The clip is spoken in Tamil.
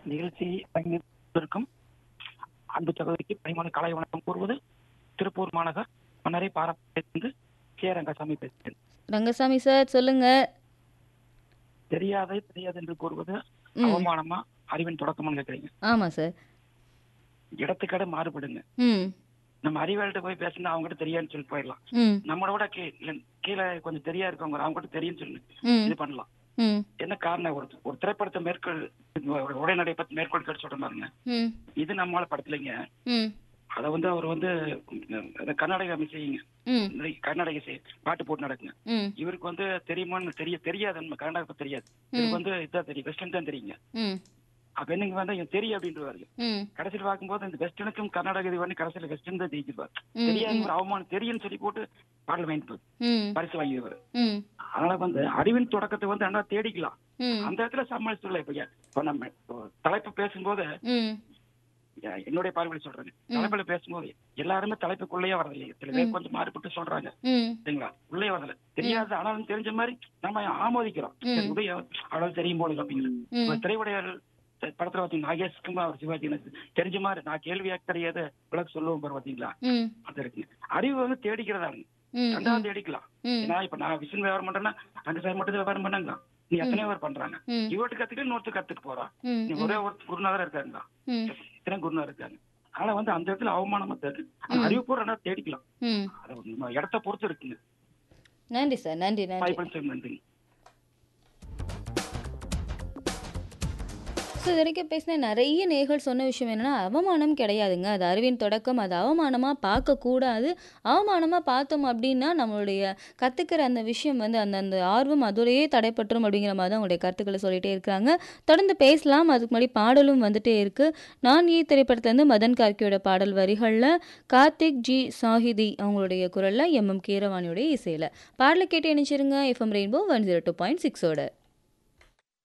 நிகழ்ச்சியை பங்கேற்கும் அன்பு சகோதரிக்கு பணிமான கலை வணக்கம் கூறுவது திருப்பூர் மாநகர் மன்னரை பாரம்பரியத்திலிருந்து கே ரங்கசாமி பேசுகிறேன் ரங்கசாமி சார் சொல்லுங்க தெரியாதே தெரியாது என்று கூறுவது ம் அவமானமா அறிவின் தொடக்கமான்னு கேக்குறீங்க ஆமாம் சார் இடத்துக்கடை மாறுபடுங்க ம் நம்ம அறிவாளிட்ட போய் பேசினா அவங்ககிட்ட தெரியாதுன்னு சொல்லி போயிடலாம் ம் நம்மளோட விட கீ- இல்ல, கீழே கொஞ்சம் தெரியா இருக்கவங்க அவங்ககிட்ட தெரியும்னு சொல்லி ம் இது பண்ணலாம் ம் என்ன காரணம் ஒரு ஒரு திரைப்படத்தை மேற்கொள் உடைநடை பத்தி மேற்கோள் கேட்டு சொல்ற பாருங்க ம் இது நம்மளால படத்துலங்க ம் அதை வந்து அவர் வந்து உம், அந்த கர்நாடக இசைங்க ம் இந்த கர்நாடக இசை பாட்டு போட்டு நடக்குங்க ம் இவருக்கு வந்து தெரியுமான்னு தெரிய தெரியாது நம்ம கர்நாடகா பத்தி தெரியாது ம். இவருக்கு வந்து இதான் தெரியும் வெஸ்டர்ன் தான் தெரியுங்க ம் அப்ப என்னங்க வந்து இவன் தெரியும் அப்படின்றவாரு ம் கடைசியில் பார்க்கும்போது இந்த வெஸ்டர்னுக்கும் கர்நாடக இது பண்ணி கடைசியில் வெஸ்டர்ன் தான் ஜெயிச்சிருவார் ம், தெரியாது ம். ஒரு அவமானம் தெரியும்னு சொல்லி போட்டு பாடல் வாங்கிட்டு ம் பரிசு வாங்கிடுவார் ம் அதனால வந்து அறிவின் தொடக்கத்தை வந்து என்ன தேடிக்கலாம் ம் அந்த இடத்துல சமாளிச்சுள்ள இப்ப ஏன், இப்ப நம்ம இப்போ தலைப்பு பேசும்போது ம் ஏன், என்னுடைய பார்வையில் சொல்றேங்க தலைப்புல பேசும்போது எல்லாருமே தலைப்புக்குள்ளேயே வரதில்லை சில பேர் கொஞ்சம் மாறுபட்டு சொல்றாங்க ம் சரிங்களா உள்ளே வரல தெரியாது ஆனாலும் தெரிஞ்ச மாதிரி நம்ம ஆமோதிக்கிறோம் சரி, உதய அவ்வளவு தெரியும் போல அப்படிங்கிற ம் இப்ப திரையுடைய படத்துல பாத்தீங்கன்னா நாகேஷ்குமார் அவர் சிவாஜி எனக்கு தெரிஞ்ச மாதிரி நான் கேள்வியா கிடையாது விளக்கு சொல்லுவோம் பாரு பாத்தீங்களா ம் அது இருக்குங்க அறிவு வந்து தேடிக்கிறதாங்க ம் ரெண்டாவது தேடிக்கலாம் ம் ஏன்னா இப்ப நான் விசின் வியாபாரம் பண்றேன்னா அங்க சார் மட்டும் தான் வியாபாரம் பண்ணாங்க நீ எத்தனையோ பேர் பண்றாங்க ம் இவர்கிட்ட கத்துக்கிட்டு இன்னொருத்தர் கத்துட்டு போறான் ம் நீ ஒரே ஒரு குருநாதர் இருக்காருங்க ம் இத்தனை குருநாதர் இருக்காங்க ஆனா வந்து அந்த இடத்துல அவமானமா தெரியுது ஆனா அறிவு பூரா ரெண்டா தேடிக்கலாம் ம் அது நம்ம இடத்த பொறுத்து இருக்குங்க நன்றி சார் நன்றி நன்றி வாய்ப்பு நன்றி ஸோ இது வரைக்கும் பேசின நிறைய நேர்கள் சொன்ன விஷயம் என்னன்னா அவமானம் கிடையாதுங்க அது அறிவின் தொடக்கம் அது அவமானமாக பார்க்கக்கூடாது அவமானமாக பார்த்தோம் அப்படின்னா நம்மளுடைய கற்றுக்கிற அந்த விஷயம் வந்து அந்த அந்த ஆர்வம் அதோடையே தடைப்பட்டுரும் அப்படிங்கிற மாதிரி தான் உங்களுடைய கருத்துக்களை சொல்லிட்டே இருக்கிறாங்க தொடர்ந்து பேசலாம் அதுக்கு முன்னாடி பாடலும் வந்துட்டே இருக்கு நான் ஈ திரைப்படத்துலேருந்து மதன் கார்கியோட பாடல் வரிகளில் கார்த்திக் ஜி சாஹிதி அவங்களுடைய குரலில் எம் எம் கீரவாணியோடைய இசையில் பாடலை கேட்டு இணைச்சிருங்க FM rainbow one zero two point சிக்ஸோட